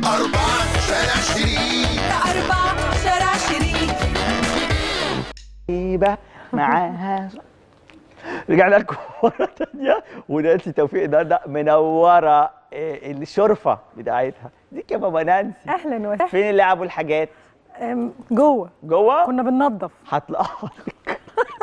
أربعة شارع شريف أربعة شارع شريف يبقى معاها رجعنا لكم مرة تانية ونانسي توفيق النهارده منورة إيه، الشرفة بتاعتها دي يا بابا نانسي اهلا وسهلا فين اللعب والحاجات؟ أم، جوه جوه؟ كنا بننظف هطلع لك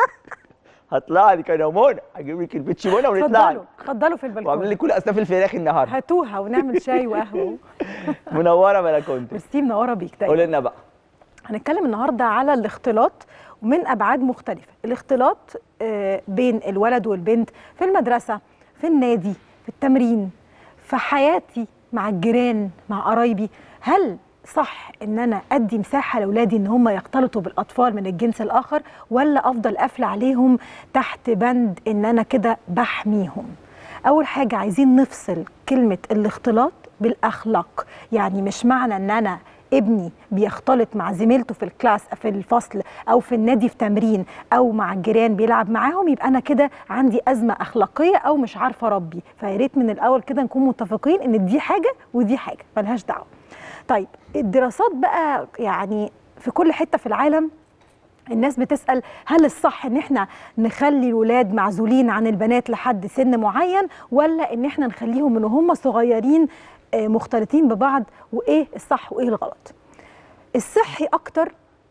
هطلع لك انا ومنى هجيب لك البيتش منى ونطلع اتفضلوا لك اتفضلوا في واعمل البلكونه لك كل اصناف الفراخ النهارده هاتوها ونعمل شاي وقهوه منوره بلكونتك ميرسي منوره بيك قول دايما لنا بقى هنتكلم النهارده على الاختلاط ومن ابعاد مختلفه الاختلاط آه، بين الولد والبنت في المدرسه في النادي في التمرين في حياتي مع الجيران مع قرايبي هل صح ان انا ادي مساحه لاولادي ان هم يختلطوا بالاطفال من الجنس الاخر ولا افضل قافله عليهم تحت بند ان انا كده بحميهم اول حاجه عايزين نفصل كلمه الاختلاط بالاخلاق يعني مش معنى ان انا ابني بيختلط مع زميلته في الكلاس في الفصل او في النادي في تمرين او مع الجيران بيلعب معاهم يبقى انا كده عندي ازمه اخلاقيه او مش عارفه اربي فيا ريت من الاول كده نكون متفقين ان دي حاجه ودي حاجه ملهاش دعوه طيب الدراسات بقى يعني في كل حته في العالم الناس بتسأل هل الصح ان احنا نخلي الولاد معزولين عن البنات لحد سن معين ولا ان احنا نخليهم من هم صغيرين آه، مختلطين ببعض وايه الصح وايه الغلط الصحي اكتر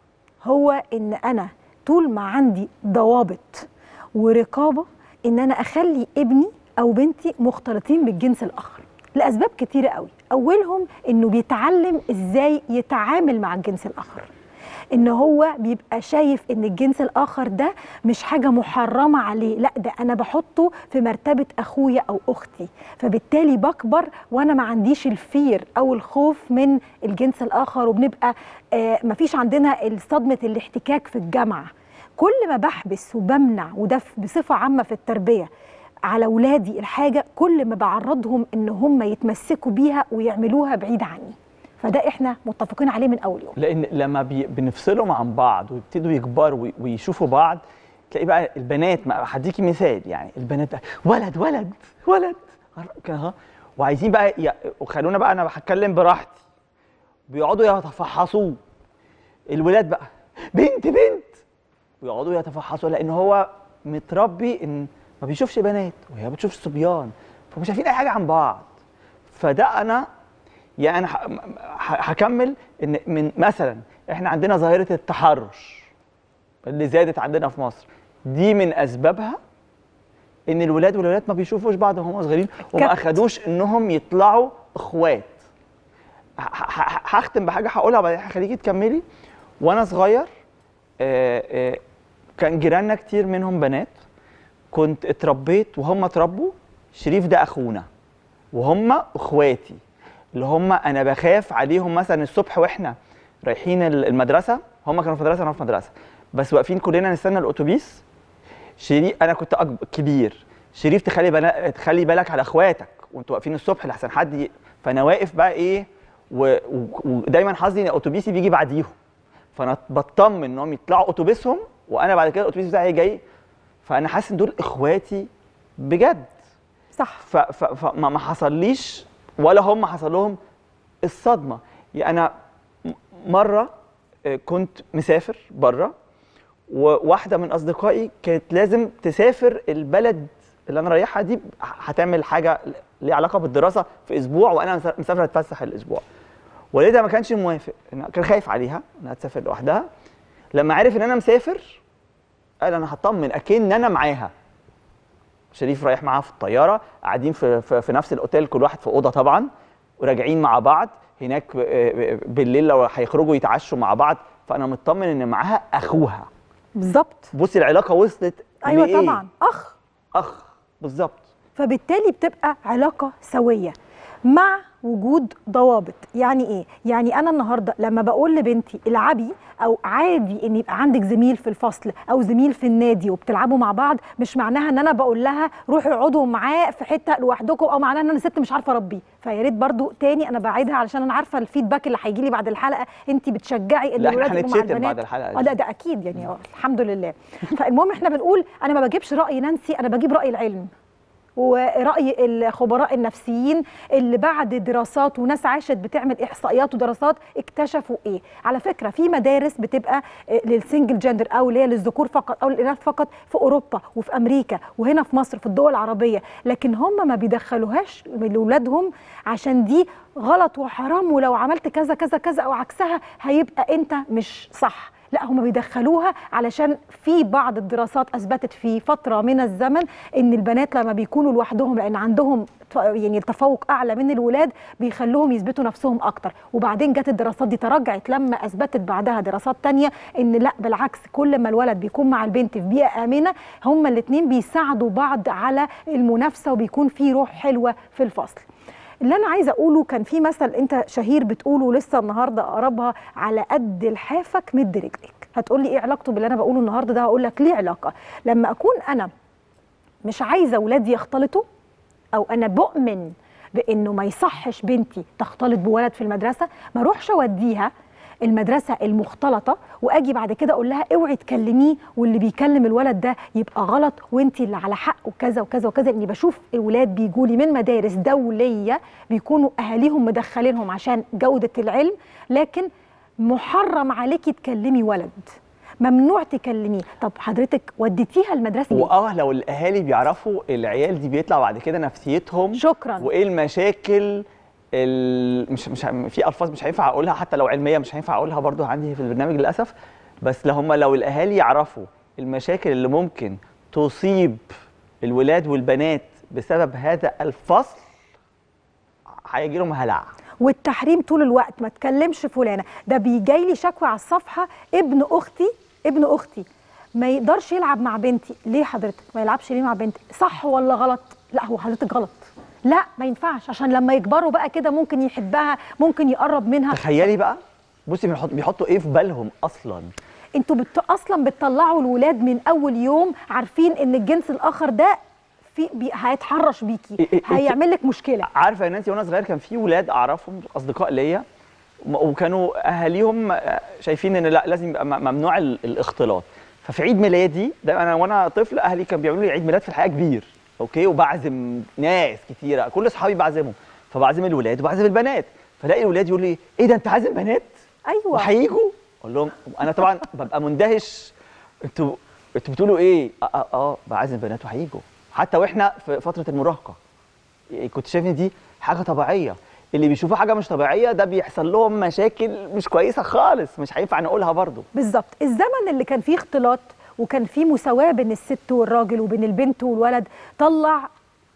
هو ان انا طول ما عندي ضوابط ورقابه ان انا اخلي ابني او بنتي مختلطين بالجنس الاخر لاسباب كتيره قوي اولهم انه بيتعلم ازاي يتعامل مع الجنس الاخر ان هو بيبقى شايف ان الجنس الاخر ده مش حاجه محرمه عليه لا ده انا بحطه في مرتبه اخويا او اختي فبالتالي بكبر وانا ما عنديش الفير او الخوف من الجنس الاخر وبنبقى آه مفيش عندنا صدمه الاحتكاك في الجامعه كل ما بحبس وبمنع وده ف- بصفه عامه في التربيه على ولادي الحاجه كل ما بعرضهم ان هم يتمسكوا بيها ويعملوها بعيد عني فده احنا متفقين عليه من اول يوم لان لما بي بنفصلهم عن بعض ويبتدوا يكبروا وي- ويشوفوا بعض تلاقي بقى البنات ما هديكي مثال يعني البنات بقى ولد ولد ولد كده ها وعايزين بقى ي... وخلونا بقى انا هتكلم براحتي بيقعدوا يتفحصوه الولاد بقى بنت بنت ويقعدوا يتفحصوا لان هو متربي ان ما بيشوفش بنات وهي بتشوفش صبيان فمش عارفين اي حاجه عن بعض فده انا يعني انا ح- ح- هكمل ان من مثلا احنا عندنا ظاهره التحرش اللي زادت عندنا في مصر دي من اسبابها ان الولاد والولاد ما بيشوفوش بعض وهم صغيرين وما كت. اخدوش انهم يطلعوا اخوات ه- ه- ه- هختم بحاجه هقولها بعدين هخليكي تكملي وانا صغير آه، آه، كان جيراننا كتير منهم بنات كنت اتربيت وهم اتربوا شريف ده اخونا وهم اخواتي اللي هم انا بخاف عليهم مثلا الصبح واحنا رايحين ال- المدرسه هم كانوا في مدرسه انا في مدرسه بس واقفين كلنا نستنى الاتوبيس شريف انا كنت أكبر كبير شريف تخلي بنا... تخلي بالك على اخواتك وانتوا واقفين الصبح لحسن حد ي... فانا واقف بقى ايه و... و... ودايما حظي ان اتوبيسي بيجي بعديهم فانا بطمن انهم يطلعوا اتوبيسهم وانا بعد كده الاتوبيس بتاعي جاي فانا حاسس ان دول اخواتي بجد صح ف- ف- فما ما حصليش ولا هم حصل لهم الصدمه يعني انا م- مره آه، كنت مسافر بره وواحده من اصدقائي كانت لازم تسافر البلد اللي انا رايحها دي هتعمل حاجه ليها علاقه بالدراسه في اسبوع وانا مسا- مسافر اتفسح الاسبوع والدها ما كانش موافق إنها- كان خايف عليها انها تسافر لوحدها لما عرف ان انا مسافر قال انا هطمن اكن انا معاها شريف رايح معاها في الطياره قاعدين في, في, في نفس الاوتيل كل واحد في اوضه طبعا وراجعين مع بعض هناك ب- بالليل لو هيخرجوا يتعشوا مع بعض فانا مطمن ان معاها اخوها بالظبط بصي العلاقه وصلت ايوه لإيه؟ طبعا اخ اخ بالظبط فبالتالي بتبقى علاقه سويه مع وجود ضوابط يعني ايه يعني انا النهارده لما بقول لبنتي العبي او عادي ان يبقى عندك زميل في الفصل او زميل في النادي وبتلعبوا مع بعض مش معناها ان انا بقول لها روحوا اقعدوا معاه في حته لوحدكم او معناها ان انا ست مش عارفه اربيه فيا ريت برضو تاني انا بعيدها علشان انا عارفه الفيدباك اللي هيجي لي بعد الحلقه انت بتشجعي ان لا، إحنا الولاد يبقوا مع هنتشتم البنات بعد الحلقة دي. اه لا ده اكيد يعني آه، الحمد لله فالمهم احنا بنقول انا ما بجيبش راي نانسي انا بجيب راي العلم ورأي الخبراء النفسيين اللي بعد دراسات وناس عاشت بتعمل إحصائيات ودراسات اكتشفوا إيه على فكرة في مدارس بتبقى آه، للسنجل جندر أو اللي هي للذكور فقط أو للإناث فقط في أوروبا وفي أمريكا وهنا في مصر في الدول العربية لكن هم ما بيدخلوهاش لأولادهم عشان دي غلط وحرام ولو عملت كذا كذا كذا أو عكسها هيبقى أنت مش صح لا هم بيدخلوها علشان في بعض الدراسات اثبتت في فتره من الزمن ان البنات لما بيكونوا لوحدهم لان عندهم ت- يعني التفوق اعلى من الولاد بيخلوهم يثبتوا نفسهم اكتر وبعدين جت الدراسات دي تراجعت لما اثبتت بعدها دراسات تانية ان لا بالعكس كل ما الولد بيكون مع البنت في بيئه امنه هما الاثنين بيساعدوا بعض على المنافسه وبيكون في روح حلوه في الفصل اللي انا عايزه اقوله كان في مثل انت شهير بتقوله لسه النهارده اقربها على قد لحافك مد رجلك هتقولي ايه علاقته باللي انا بقوله النهارده ده هقول لك ليه علاقه لما اكون انا مش عايزه اولادي يختلطوا او انا بؤمن بانه ما يصحش بنتي تختلط بولد في المدرسه ما اروحش اوديها المدرسه المختلطه واجي بعد كده اقول لها اوعي تكلميه واللي بيكلم الولد ده يبقى غلط وانت اللي على حق وكذا وكذا وكذا اني بشوف الولاد بيجوا لي من مدارس دوليه بيكونوا اهاليهم مدخلينهم عشان جوده العلم لكن محرم عليكي تكلمي ولد ممنوع تكلميه طب حضرتك وديتيها المدرسه ليه؟ واه لو الاهالي بيعرفوا العيال دي بيطلع بعد كده نفسيتهم شكرا وايه المشاكل ال... مش مش في الفاظ مش هينفع اقولها حتى لو علميه مش هينفع اقولها برضو عندي في البرنامج للاسف بس لو هم لو الاهالي يعرفوا المشاكل اللي ممكن تصيب الولاد والبنات بسبب هذا الفصل هيجي لهم هلع والتحريم طول الوقت ما تكلمش فلانه ده بيجي لي شكوى على الصفحه ابن اختي ابن اختي ما يقدرش يلعب مع بنتي ليه حضرتك ما يلعبش ليه مع بنتي صح ولا غلط لا هو حضرتك غلط لا ما ينفعش عشان لما يكبروا بقى كده ممكن يحبها ممكن يقرب منها تخيلي بقى بصي بيحط بيحطوا ايه في بالهم اصلا انتوا بت... اصلا بتطلعوا الولاد من اول يوم عارفين ان الجنس الاخر ده في بي... هيتحرش بيكي إيه- إيه- هيعمل لك مشكله عارفه يا نانسي وانا صغير كان في ولاد اعرفهم اصدقاء ليا م- وكانوا اهاليهم آه، شايفين ان لا لازم يبقى م- ممنوع ال- الاختلاط ففي عيد ميلادي ده انا وانا طفل اهلي كانوا بيعملوا لي عيد ميلاد في الحقيقه كبير اوكي وبعزم ناس كتيره كل اصحابي بعزمهم فبعزم الولاد وبعزم البنات فلاقي الولاد يقول لي ايه ده انت عازم بنات ايوه وهيجوا اقول لهم انا طبعا ببقى مندهش انتوا انتوا بتقولوا ايه اه اه, آه بعزم بنات وهيجوا حتى واحنا في فتره المراهقه يعني كنت شايف ان دي حاجه طبيعيه اللي بيشوفوا حاجه مش طبيعيه ده بيحصل لهم مشاكل مش كويسه خالص مش هينفع نقولها برضو بالظبط الزمن اللي كان فيه اختلاط وكان فيه مساواة بين الست والراجل وبين البنت والولد طلع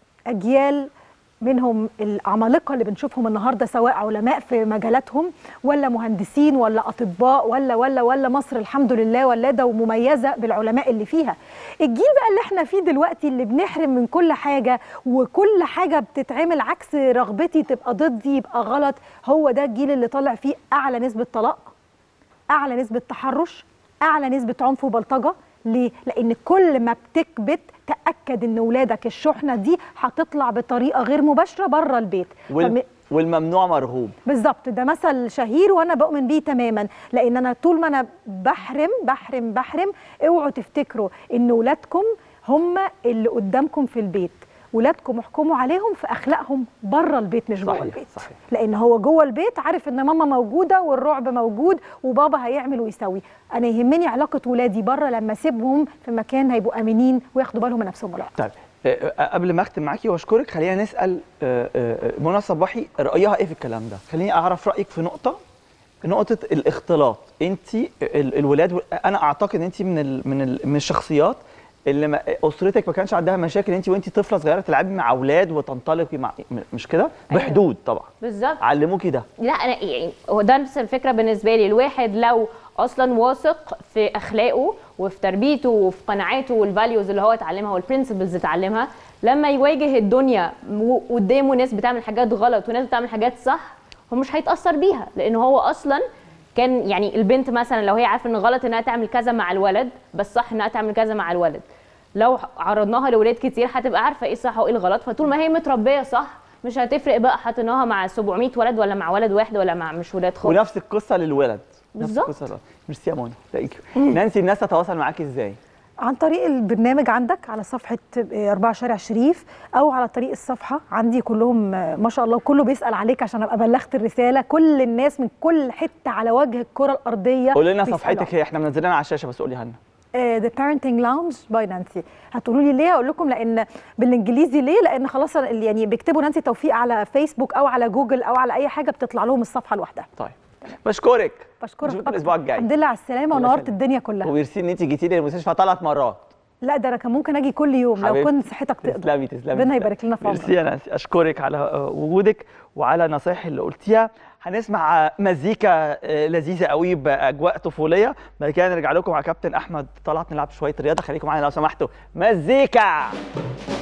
أجيال منهم العمالقة اللي بنشوفهم النهاردة سواء علماء في مجالاتهم ولا مهندسين ولا أطباء ولا ولا ولا مصر الحمد لله ولادة ومميزة بالعلماء اللي فيها الجيل بقى اللي احنا فيه دلوقتي اللي بنحرم من كل حاجة وكل حاجة بتتعمل عكس رغبتي تبقى ضدي يبقى غلط هو ده الجيل اللي طالع فيه أعلى نسبة طلاق اعلى نسبه تحرش اعلى نسبه عنف وبلطجه ليه لان كل ما بتكبت تاكد ان ولادك الشحنه دي هتطلع بطريقه غير مباشره بره البيت وال... فم- والممنوع مرغوب بالظبط ده مثل شهير وانا بؤمن بيه تماما لان انا طول ما انا بحرم بحرم بحرم اوعوا تفتكروا ان ولادكم هم اللي قدامكم في البيت ولادكم احكموا عليهم في اخلاقهم بره البيت مش جوه صحيح، البيت صحيح. لان هو جوه البيت عارف ان ماما موجوده والرعب موجود وبابا هيعمل ويسوي انا يهمني علاقه ولادي بره لما اسيبهم في مكان هيبقوا امنين وياخدوا بالهم من نفسهم ولا طيب آه، آه، قبل ما اختم معاكي واشكرك خلينا نسال آه، آه، منى صباحي رايها ايه في الكلام ده خليني اعرف رايك في نقطه نقطه الاختلاط انت ال- الولاد و- انا اعتقد انت من ال من ال من الشخصيات اللي ما اسرتك ما كانش عندها مشاكل انت وانت طفله صغيره تلعبي مع اولاد وتنطلقي مع م- مش كده أيوة. بحدود طبعا بالظبط علموكي ده لا انا يعني هو ده نفس الفكره بالنسبه لي الواحد لو اصلا واثق في اخلاقه وفي تربيته وفي قناعاته والفاليوز اللي هو اتعلمها والبرنسبلز اللي اتعلمها لما يواجه الدنيا و- قدامه ناس بتعمل حاجات غلط وناس بتعمل حاجات صح هو مش هيتاثر بيها لان هو اصلا كان يعني البنت مثلا لو هي عارفه ان غلط انها تعمل كذا مع الولد بس صح انها تعمل كذا مع الولد لو عرضناها لاولاد كتير هتبقى عارفه ايه الصح وايه الغلط فطول ما هي متربيه صح مش هتفرق بقى حطيناها مع 700 ولد ولا مع ولد واحد ولا مع مش ولاد خالص ونفس القصه للولد نفس بالظبط. القصه للولد. ميرسي يا منى تلاقيكي نانسي الناس تتواصل معاكي ازاي عن طريق البرنامج عندك على صفحه آه، 4 شارع شريف او على طريق الصفحه عندي كلهم آه، ما شاء الله كله بيسال عليك عشان ابقى بلغت الرساله كل الناس من كل حته على وجه الكره الارضيه قول لنا بيسألوا. صفحتك ايه احنا منزلينها على الشاشه بس قولي لنا ذا بارنتنج لاونج باي نانسي هتقولوا لي ليه اقول لكم لان بالانجليزي ليه لان خلاص يعني بيكتبوا نانسي توفيق على فيسبوك او على جوجل او على اي حاجه بتطلع لهم الصفحه لوحدها طيب بشكرك بشكرك نشوفك طبعاً. الاسبوع الجاي الحمد لله على السلامه الله ونورت يسلمك. الدنيا كلها وميرسي ان انت جيتي لي المستشفى ثلاث مرات لا ده انا كان ممكن اجي كل يوم لو حبيبتي. كنت صحتك تقدر تسلمي تسلمي ربنا تسلمي. يبارك لنا في عمرك ميرسي يا نانسي اشكرك على آه، وجودك وعلى النصايح اللي قلتيها هنسمع آه، مزيكا آه، لذيذه قوي باجواء طفوليه بعد كده نرجع لكم مع كابتن احمد طلعت نلعب شويه رياضه خليكم معانا لو سمحتوا مزيكا